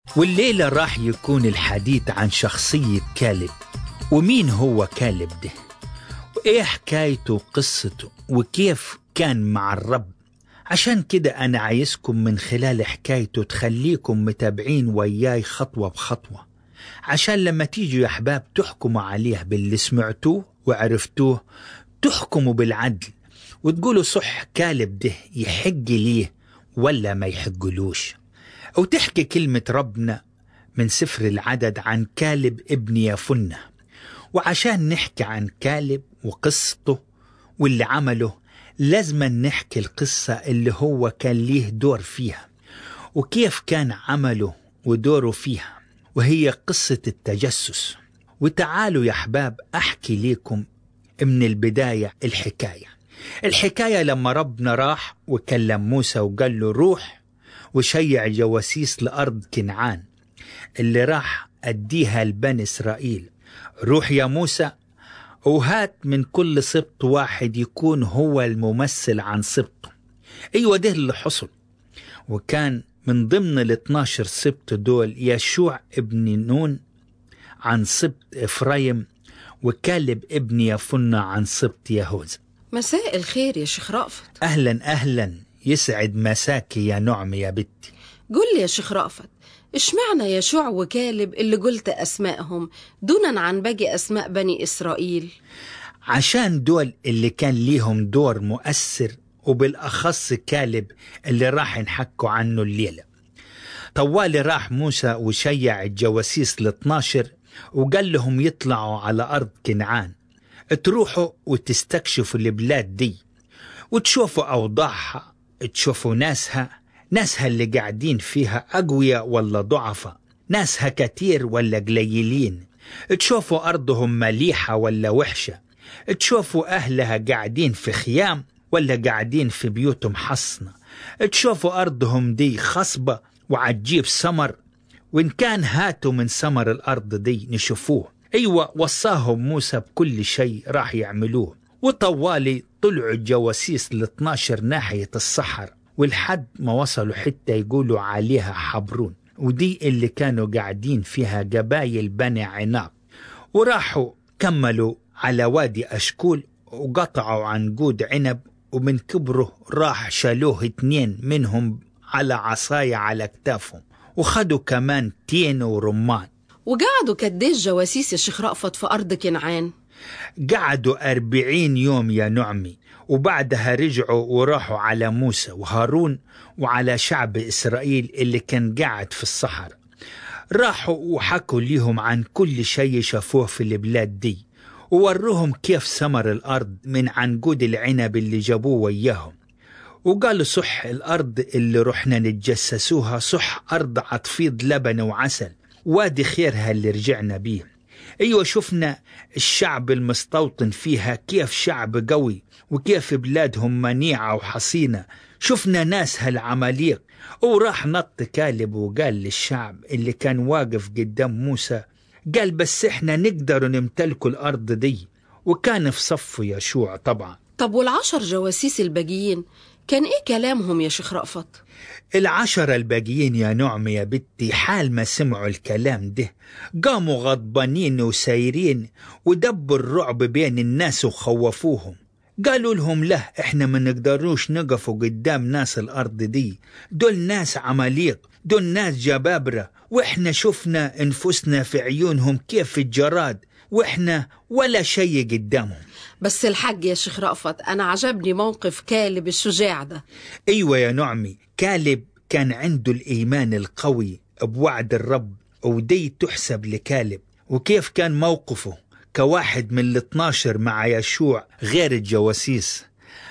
والليلة راح يكون الحديث عن شخصية كالب ومين هو كالب ده وإيه حكايته وقصته وكيف كان مع الرب عشان كده أنا عايزكم من خلال حكايته تخليكم متابعين وياي خطوة بخطوة عشان لما تيجوا يا أحباب تحكموا عليه باللي سمعتوه وعرفتوه تحكموا بالعدل وتقولوا صح كالب ده يحق ليه ولا ما يحقلوش أو تحكي كلمة ربنا من سفر العدد عن كالب ابن يفنة وعشان نحكي عن كالب وقصته واللي عمله لازم نحكي القصة اللي هو كان ليه دور فيها وكيف كان عمله ودوره فيها وهي قصة التجسس وتعالوا يا أحباب أحكي لكم من البداية الحكاية الحكاية لما ربنا راح وكلم موسى وقال له روح وشيع جواسيس لأرض كنعان اللي راح أديها لبني إسرائيل روح يا موسى وهات من كل سبط واحد يكون هو الممثل عن سبطه أيوة ده اللي حصل وكان من ضمن ال 12 سبط دول يشوع ابن نون عن سبط إفرايم وكالب ابن يفنة عن سبط يهوذا مساء الخير يا شيخ رأفت أهلا أهلا يسعد مساكي يا نعم يا بنتي قول لي يا شيخ رأفت اشمعنى يشوع وكالب اللي قلت أسمائهم دونا عن باقي أسماء بني إسرائيل عشان دول اللي كان ليهم دور مؤثر وبالأخص كالب اللي راح نحكوا عنه الليلة طوالي راح موسى وشيع الجواسيس ال 12 وقال لهم يطلعوا على أرض كنعان تروحوا وتستكشفوا البلاد دي وتشوفوا أوضاعها تشوفوا ناسها ناسها اللي قاعدين فيها أقوياء ولا ضعفاء ناسها كتير ولا قليلين تشوفوا أرضهم مليحة ولا وحشة تشوفوا أهلها قاعدين في خيام ولا قاعدين في بيوتهم حصنة تشوفوا أرضهم دي خصبة وعجيب سمر وإن كان هاتوا من سمر الأرض دي نشوفوه أيوة وصاهم موسى بكل شيء راح يعملوه وطوالي طلعوا الجواسيس ل 12 ناحية الصحراء والحد ما وصلوا حتى يقولوا عليها حبرون ودي اللي كانوا قاعدين فيها قبايل بني عناق وراحوا كملوا على وادي أشكول وقطعوا عنقود عنب ومن كبره راح شالوه اتنين منهم على عصاية على كتافهم وخدوا كمان تين ورمان وقعدوا كديش جواسيس يا شيخ رأفت في أرض كنعان قعدوا أربعين يوم يا نعمي وبعدها رجعوا وراحوا على موسى وهارون وعلى شعب إسرائيل اللي كان قاعد في الصحراء راحوا وحكوا ليهم عن كل شيء شافوه في البلاد دي ووروهم كيف ثمر الأرض من عنقود العنب اللي جابوه وياهم وقالوا صح الأرض اللي رحنا نتجسسوها صح أرض عطفيض لبن وعسل وادي خيرها اللي رجعنا بيه أيوة شفنا الشعب المستوطن فيها كيف شعب قوي وكيف بلادهم منيعة وحصينة شفنا ناسها العماليق وراح نط كالب وقال للشعب اللي كان واقف قدام موسى قال بس احنا نقدر نمتلكوا الأرض دي وكان في صفه يشوع طبعا طب والعشر جواسيس الباقيين كان ايه كلامهم يا شيخ رأفت العشرة الباقيين يا نعم يا بنتي حال ما سمعوا الكلام ده قاموا غضبانين وسايرين ودبوا الرعب بين الناس وخوفوهم قالوا لهم له احنا ما نقدروش نقفوا قدام ناس الارض دي دول ناس عماليق دول ناس جبابرة واحنا شفنا انفسنا في عيونهم كيف الجراد واحنا ولا شيء قدامهم بس الحق يا شيخ رأفت أنا عجبني موقف كالب الشجاع ده ايوه يا نعمي كالب كان عنده الايمان القوي بوعد الرب ودي تحسب لكالب وكيف كان موقفه كواحد من ال 12 مع يشوع غير الجواسيس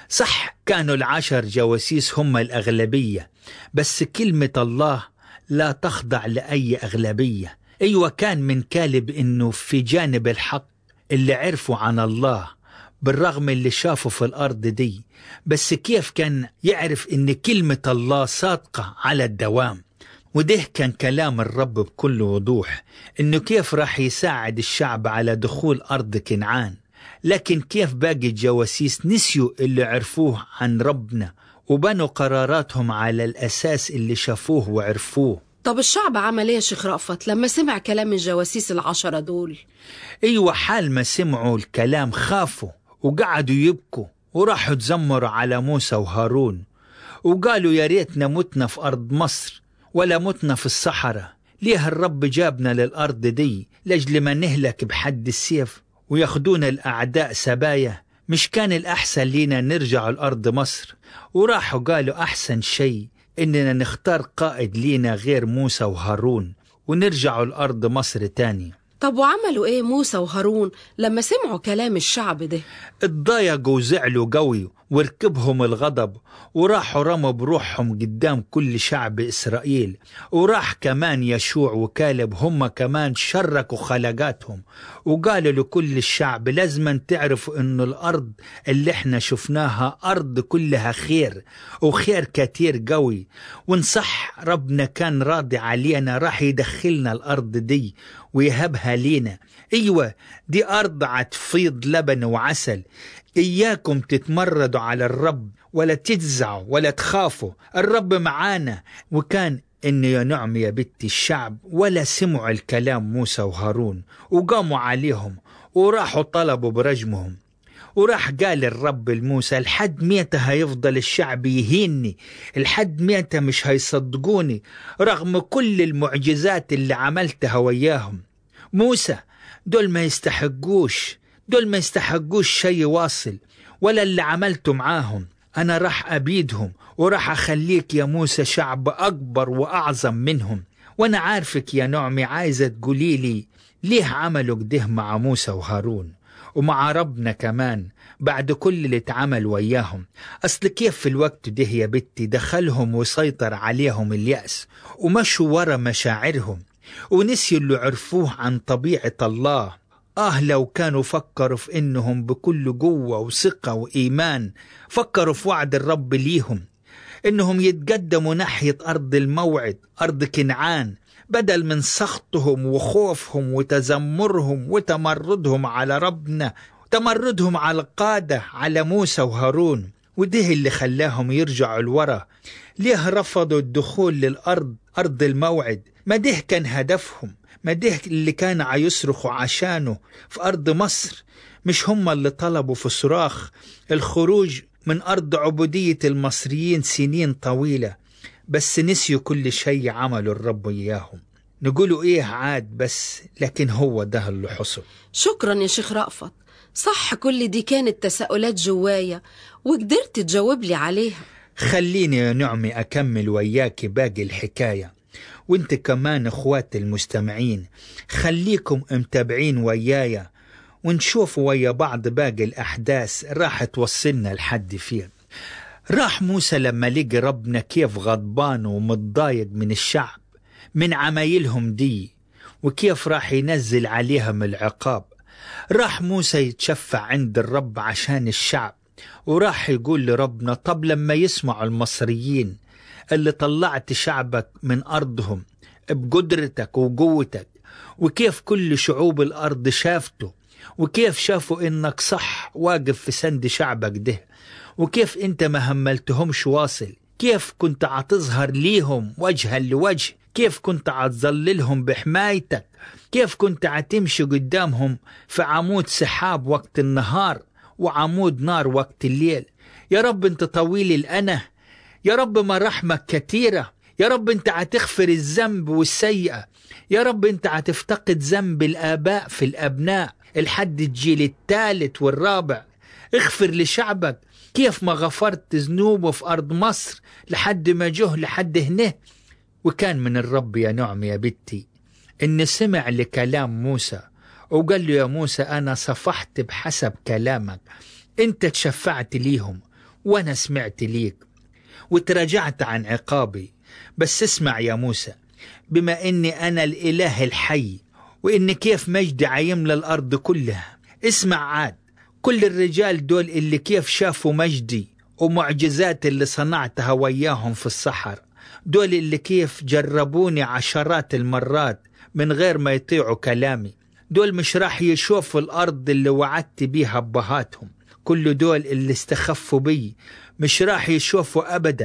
صح كانوا العشر جواسيس هم الأغلبية بس كلمة الله لا تخضع لأي أغلبية أيوة كان من كالب إنه في جانب الحق اللي عرفوا عن الله بالرغم اللي شافه في الأرض دي بس كيف كان يعرف إن كلمة الله صادقة على الدوام وده كان كلام الرب بكل وضوح إنه كيف راح يساعد الشعب على دخول أرض كنعان لكن كيف باقي الجواسيس نسيوا اللي عرفوه عن ربنا وبنوا قراراتهم على الأساس اللي شافوه وعرفوه طب الشعب عمل ايه يا شيخ رأفت لما سمع كلام الجواسيس العشرة دول ايوه حال ما سمعوا الكلام خافوا وقعدوا يبكوا وراحوا تزمروا على موسى وهارون وقالوا يا ريتنا متنا في أرض مصر ولا متنا في الصحراء ليه الرب جابنا للأرض دي لأجل ما نهلك بحد السيف وياخدونا الأعداء سبايا مش كان الأحسن لينا نرجع الأرض مصر وراحوا قالوا أحسن شيء إننا نختار قائد لينا غير موسى وهارون ونرجعوا الأرض مصر تاني طب وعملوا ايه موسى وهارون لما سمعوا كلام الشعب ده اتضايقوا وزعلوا قوي وركبهم الغضب وراحوا رموا بروحهم قدام كل شعب إسرائيل وراح كمان يشوع وكالب هم كمان شركوا خلقاتهم وقالوا لكل الشعب لازم تعرفوا انه الأرض اللي احنا شفناها أرض كلها خير وخير كتير قوي ونصح ربنا كان راضي علينا راح يدخلنا الأرض دي ويهبها لينا ايوه دي ارض عتفيض لبن وعسل اياكم تتمردوا على الرب ولا تجزعوا ولا تخافوا الرب معانا وكان إن يا نعم يا بنت الشعب ولا سمعوا الكلام موسى وهارون وقاموا عليهم وراحوا طلبوا برجمهم وراح قال الرب لموسى لحد ميتة هيفضل الشعب يهيني لحد ميتة مش هيصدقوني رغم كل المعجزات اللي عملتها وياهم موسى دول ما يستحقوش دول ما يستحقوش شيء واصل ولا اللي عملته معاهم أنا راح أبيدهم وراح أخليك يا موسى شعب أكبر وأعظم منهم وأنا عارفك يا نعمي عايزة تقولي لي ليه عملوا كده مع موسى وهارون ومع ربنا كمان بعد كل اللي اتعمل وياهم أصل كيف في الوقت ده يا بنتي دخلهم وسيطر عليهم اليأس ومشوا ورا مشاعرهم ونسيوا اللي عرفوه عن طبيعة الله آه لو كانوا فكروا في إنهم بكل قوة وثقة وإيمان فكروا في وعد الرب ليهم إنهم يتقدموا ناحية أرض الموعد أرض كنعان بدل من سخطهم وخوفهم وتذمرهم وتمردهم على ربنا تمردهم على القادة على موسى وهارون وده اللي خلاهم يرجعوا لورا ليه رفضوا الدخول للأرض أرض الموعد ما ده كان هدفهم ما ده اللي كان عيصرخوا عشانه في أرض مصر مش هم اللي طلبوا في صراخ الخروج من أرض عبودية المصريين سنين طويلة بس نسيوا كل شيء عملوا الرب إياهم نقولوا إيه عاد بس لكن هو ده اللي حصل شكرا يا شيخ رأفت صح كل دي كانت تساؤلات جوايا وقدرت تجاوب لي عليها خليني يا نعمي أكمل وياك باقي الحكاية وانت كمان اخوات المستمعين خليكم متابعين ويايا ونشوف ويا بعض باقي الأحداث راح توصلنا لحد فين راح موسى لما لقي ربنا كيف غضبان ومتضايق من الشعب من عمايلهم دي وكيف راح ينزل عليهم العقاب راح موسى يتشفع عند الرب عشان الشعب وراح يقول لربنا طب لما يسمعوا المصريين اللي طلعت شعبك من أرضهم بقدرتك وقوتك وكيف كل شعوب الأرض شافته وكيف شافوا إنك صح واقف في سند شعبك ده وكيف أنت ما هملتهمش واصل كيف كنت عتظهر ليهم وجها لوجه كيف كنت عتظللهم بحمايتك كيف كنت عتمشي قدامهم في عمود سحاب وقت النهار وعمود نار وقت الليل يا رب انت طويل الأنا يا رب مراحمك كتيرة يا رب انت عتغفر الذنب والسيئة يا رب انت عتفتقد ذنب الآباء في الأبناء الحد الجيل الثالث والرابع اغفر لشعبك كيف ما غفرت ذنوبه في أرض مصر لحد ما جه لحد هنا وكان من الرب يا نعم يا بنتي إن سمع لكلام موسى وقال له يا موسى أنا صفحت بحسب كلامك أنت تشفعت ليهم وأنا سمعت ليك وتراجعت عن عقابي بس اسمع يا موسى بما إني أنا الإله الحي وإن كيف مجدي عيملى الأرض كلها اسمع عاد كل الرجال دول اللي كيف شافوا مجدي ومعجزات اللي صنعتها وياهم في الصحر دول اللي كيف جربوني عشرات المرات من غير ما يطيعوا كلامي دول مش راح يشوفوا الأرض اللي وعدت بيها أبهاتهم كل دول اللي استخفوا بي مش راح يشوفوا أبدا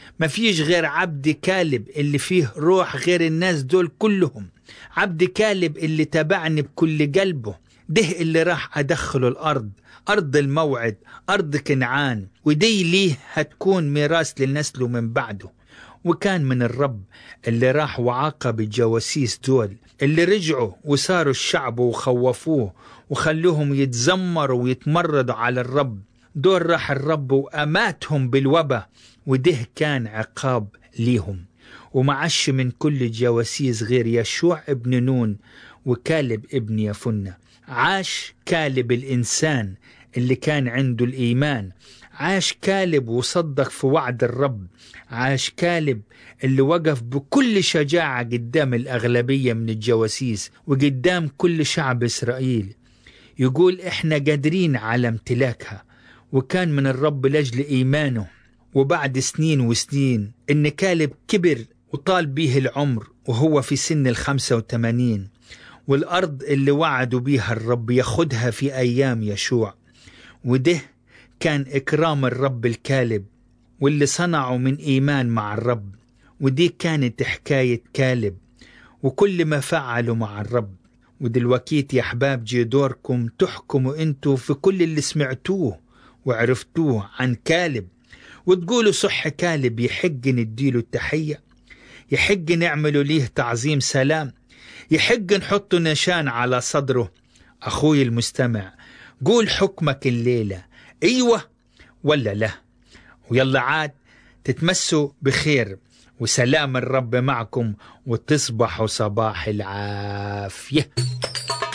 ما فيش غير عبد كالب اللي فيه روح غير الناس دول كلهم عبد كالب اللي تبعني بكل قلبه ده اللي راح أدخله الأرض أرض الموعد أرض كنعان ودي ليه هتكون ميراث لنسله من بعده وكان من الرب اللي راح وعاقب الجواسيس دول اللي رجعوا وصاروا الشعب وخوفوه وخلوهم يتذمروا ويتمردوا على الرب دول راح الرب وأماتهم بالوبا وده كان عقاب ليهم ومعش من كل الجواسيس غير يشوع ابن نون وكالب ابن يفنة عاش كالب الإنسان اللي كان عنده الإيمان عاش كالب وصدق في وعد الرب عاش كالب اللي وقف بكل شجاعة قدام الأغلبية من الجواسيس وقدام كل شعب إسرائيل يقول إحنا قادرين على امتلاكها وكان من الرب لأجل إيمانه وبعد سنين وسنين إن كالب كبر وطال به العمر وهو في سن الخمسة وثمانين والأرض اللي وعدوا بيها الرب ياخدها في أيام يشوع وده كان إكرام الرب الكالب واللي صنعوا من إيمان مع الرب ودي كانت حكاية كالب وكل ما فعلوا مع الرب ودلوقيت يا أحباب جي دوركم تحكموا انتوا في كل اللي سمعتوه وعرفتوه عن كالب وتقولوا صح كالب يحق نديله التحية يحق نعملوا ليه تعظيم سلام يحق نحط نشان على صدره أخوي المستمع قول حكمك الليلة أيوة ولا لا ويلا عاد تتمسوا بخير وسلام الرب معكم وتصبحوا صباح العافيه